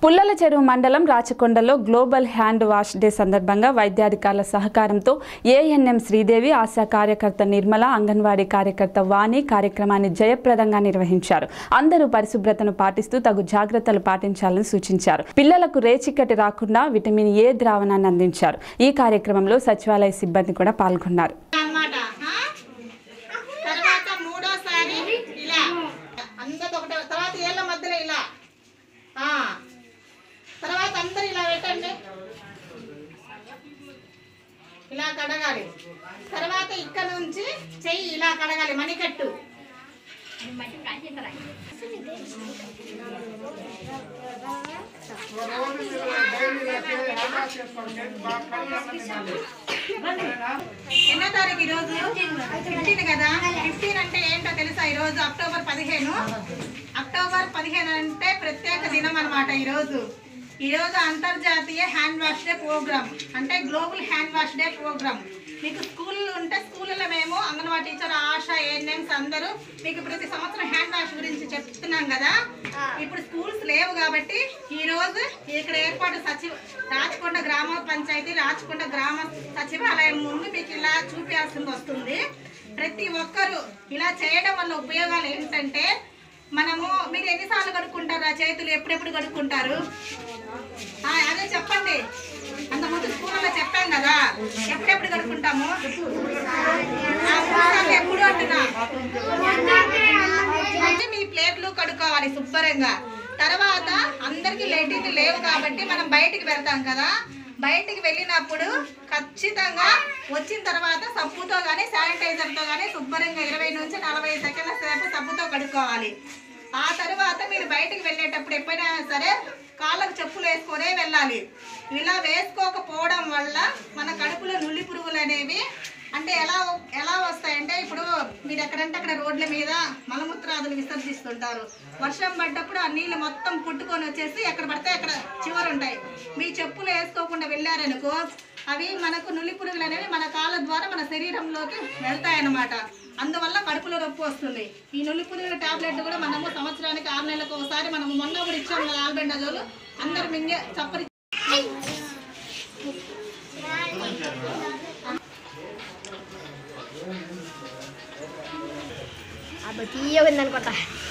పుల్లల చెరువు మండలం రాచకొండలో global hand wash day సందర్భంగా వైద్యాధికారుల సహకారంతో ఏఎన్ఎం శ్రీదేవి ఆశా కార్యకర్త నిర్మల అంగన్వాడీ కార్యకర్త వాణి కార్యక్రమాన్ని జయప్రదంగా నిర్వహించారు అందరూ పరిశుభ్రతను పాటిస్తూ తగు జాగ్రత్తలు పాటించాలని సూచించారు పిల్లలకు రేచిక్కటి రాకుండా విటమిన్ ఏ ద్రావణాన్ని అందించారు ఈ కార్యక్రమంలో సచివాలయ సిబ్బంది కూడా పాల్గొన్నారు అన్నమాట ఆ? తర్వాత మూడోసారి ఇలా అందరు ఒకటే తర్వాత ఏళ్ళ మధ్యలో ఇలా ఆ. తర్వాత అందరు ఇలా పెట్టండి ఇలా కడగాలి తర్వాత ఇక్కడ నుంచి చెయ్యి ఇలా కడగాలి మణికట్టు ఎన్నో తారీఖు ఈరోజు ఫిఫ్టీన్ కదా ఫిఫ్టీన్ అంటే ఏంటో తెలుసా ఈరోజు అక్టోబర్ పదిహేను అక్టోబర్ పదిహేను అంటే ప్రత్యేక దినం అనమాట ఈరోజు ఈరోజు అంతర్జాతీయ హ్యాండ్ వాష్ డే ప్రోగ్రామ్ అంటే global hand wash day program మీకు స్కూల్ ఉంటే స్కూల్లో మేము అంగన్వాడీ టీచర్ ఆశా ఏఎన్ఎంస్ అందరూ మీకు ప్రతి సంవత్సరం హ్యాండ్ వాష్ గురించి చెప్తున్నాం కదా ఇప్పుడు స్కూల్స్ లేవు కాబట్టి ఈ రోజు ఇక్కడ ఏర్పాటు సచివ రాచకొండ గ్రామ పంచాయతీ రాచకొండ గ్రామ సచివాలయం ముందు మీకు ఇలా చూపించాల్సింది వస్తుంది ప్రతి ఒక్కరూ ఇలా చేయడం వల్ల ఉపయోగాలు ఏంటంటే మనము మీరు ఎన్నిసార్లు కడుక్కుంటారు ఆ చేతులు ఎప్పుడెప్పుడు కడుక్కుంటారు ఆ, అదే చెప్పండి అంత ముందు స్కూల్లో చెప్పాం కదా ఎప్పుడెప్పుడు కడుక్కుంటాము ఆ, మూడుసార్లు ఎప్పుడు అంటున్నా అంటే మీ ప్లేట్లు కడుక్కోవాలి శుభ్రంగా తర్వాత అందరికి లెటిన్ లేవు కాబట్టి మనం బయటికి వెళ్తాం కదా బయటికి వెళ్ళినప్పుడు ఖచ్చితంగా వచ్చిన తర్వాత సబ్బుతో కానీ శానిటైజర్తో కానీ శుభ్రంగా ఇరవై నుంచి నలభై సెకండ్ల సేపు సబ్బుతో కడుక్కోవాలి ఆ తర్వాత మీరు బయటికి వెళ్ళేటప్పుడు ఎప్పుడైనా సరే కాళ్ళకు చెప్పులు వేసుకొనే వెళ్ళాలి ఇలా వేసుకోకపోవడం వల్ల మన కడుపులో నులి పురుగులు అనేవి అంటే ఎలా ఎలా వస్తాయంటే ఇప్పుడు మీరు ఎక్కడంటే అక్కడ రోడ్ల మీద మలమూత్రాదులు విసర్జిస్తుంటారు వర్షం పడ్డప్పుడు ఆ నీళ్ళు మొత్తం పుట్టుకొని వచ్చేసి ఎక్కడ పడితే అక్కడ చివర ఉంటాయి మీ చెప్పులు వేసుకోకుండా వెళ్ళారనుకో అవి మనకు నులి పురుగులు అనేవి మన కాళ్ళ ద్వారా మన శరీరంలోకి వెళ్తాయన్నమాట అందువల్ల కడుపులో నొప్పి వస్తుంది ఈ నులి పురుగుల టాబ్లెట్ కూడా మనము సంవత్సరానికి ఆరు నెలలకు ఒకసారి మనము మొన్న కూడా ఇచ్చాము కదా ఆల్బెండజోలు అందరు మింగే చప్పరి అబ్బా తీయ ఉంది అనుకుంటా